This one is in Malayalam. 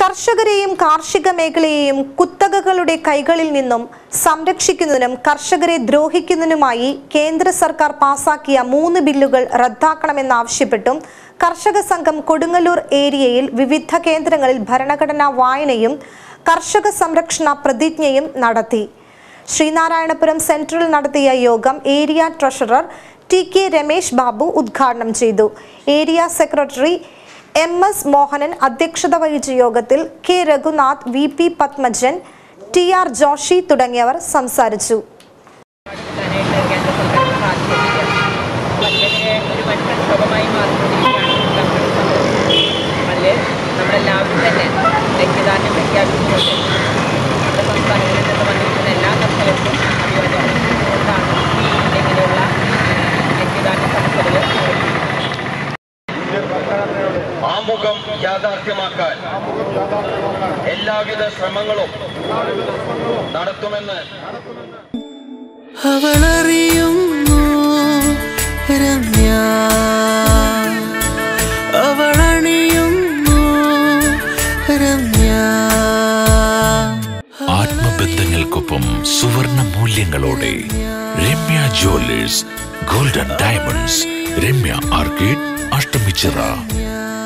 കർഷകരെയും കാർഷിക മേഖലയെയും കുത്തകകളുടെ കൈകളിൽ നിന്നും സംരക്ഷിക്കുന്നതിനും കർഷകരെ ദ്രോഹിക്കുന്നതിനുമായി കേന്ദ്ര സർക്കാർ പാസാക്കിയ മൂന്ന് ബില്ലുകൾ റദ്ദാക്കണമെന്നാവശ്യപ്പെട്ടും കർഷക സംഘം കൊടുങ്ങല്ലൂർ ഏരിയയിൽ വിവിധ കേന്ദ്രങ്ങളിൽ ഭരണഘടനാ വായനയും കർഷക സംരക്ഷണ പ്രതിജ്ഞയും നടത്തി ശ്രീനാരായണപുരം സെൻട്രൽ നടത്തിയ യോഗം area treasurer T K Ramesh Babu ഉദ്ഘാടനം ചെയ്തു area secretary M S Mohanan അധ്യക്ഷത വഹിച്ച യോഗത്തിൽ K Raghunath V P Padmajan T R Joshi തുടങ്ങിയവർ സംസാരിച്ചു നടത്താനായിട്ട് കേന്ദ്ര സർക്കാരിന് സാധിച്ചിട്ടില്ല അപ്പോൾ അതിനെതിരെ ഒരു വൻ പ്രക്ഷോഭമായി മാറിക്കൊണ്ടിരിക്കുകയാണ് കർഷക സമരം അതിൽ നമ്മളെല്ലാവരും തന്നെ ഐക്യദാർഢ്യം പ്രഖ്യാപിച്ചുകൊണ്ട് നമ്മുടെ സംസ്ഥാനങ്ങളിൽ നിന്ന് വന്നിരിക്കുന്ന എല്ലാ കർഷകർക്കും അഭിവാദ്യം കൊണ്ടാണ് ഇങ്ങനെയുള്ള ഐക്യദാർഢ്യ സമരത്തിൽ ആമുഖം യാഥാർത്ഥ്യമാക്കാൻ എല്ലാവിധ ശ്രമങ്ങളും നടത്തുമെന്ന് അവളറിയുന്നു രമ്യ അവളണിയുന്നു രമ്യ ആത്മബന്ധങ്ങൾക്കൊപ്പം സുവർണ മൂല്യങ്ങളോടെ Ramya jewellers golden diamonds Ramya arcade Ashtamichira